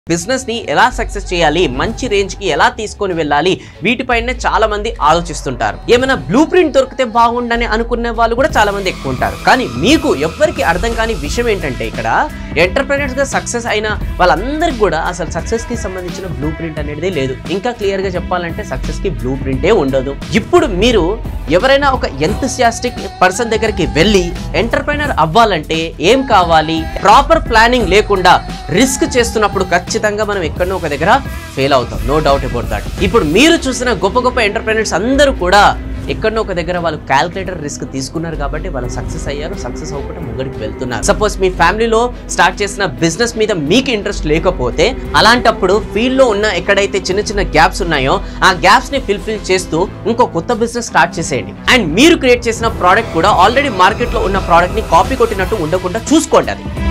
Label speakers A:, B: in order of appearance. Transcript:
A: business ని ఎలా success చేయాలి మంచి రేంజ్ కి ఎలా తీసుకొని వెళ్ళాలి వీటిపైనే చాలా మంది ఆలోచిస్తుంటారు ఏమైనా బ్లూ ప్రింట్ దొరికితే బాగుండని అనుకునే వాళ్ళు కూడా చాలా మంది ఎక్కువ ఉంటారు కానీ మీకు ఎవ్వరికి అర్థం కాని విషయం ఏంటంటే ఇక్కడ ఎంటర్ప్రైనర్స్ గా సక్సెస్ అయిన వాళ్ళందరికీ కూడా అసలు సక్సెస్ కి సంబంధించిన బ్లూ ప్రింట్ అనేది లేదు ఇంకా క్లియర్ గా చెప్పాలంటే సక్సెస్ కి బ్లూ ప్రింటే ఉండదు ఇప్పుడు మీరు ఎవరైనా ఒక ఎంతసియాస్టిక్ పర్సన్ దగ్గరికి వెళ్ళి ఎంటర్ప్రైనర్ అవ్వాలంటే ఏం కావాలి ప్రాపర్ ప్లానింగ్ లేకుండా రిస్క్ చేస్తున్నప్పుడు ఖచ్చితంగా మనం ఎక్కడో ఒక దగ్గర ఫెయిల్ అవుతాం నో డౌట్ అబౌట్ దట్ ఇప్పుడు మీరు చూసిన గొప్ప గొప్ప ఎంటర్ప్రైనర్స్ అందరూ కూడా ఎక్కడో ఒక దగ్గర వాళ్ళు క్యాల్కులేటర్ రిస్క్ తీసుకున్నారు కాబట్టి వాళ్ళు సక్సెస్ అయ్యారు సక్సెస్ అవ్వకుండా ముంగడికి వెళ్తున్నారు సపోజ్ మీ ఫ్యామిలీలో స్టార్ట్ చేసిన బిజినెస్ మీద మీకు ఇంట్రెస్ట్ లేకపోతే అలాంటప్పుడు ఫీల్డ్ లో ఉన్న ఎక్కడైతే చిన్న చిన్న గ్యాప్స్ ఉన్నాయో ఆ గ్యాప్స్ ని ఫిల్ఫిల్ చేస్తూ ఇంకో కొత్త బిజినెస్ స్టార్ట్ చేసేయండి అండ్ మీరు క్రియేట్ చేసిన ప్రోడక్ట్ కూడా ఆల్రెడీ మార్కెట్ లో ఉన్న ప్రోడక్ట్ ని కాపీ కొట్టినట్టు ఉండకుండా చూసుకోండి అది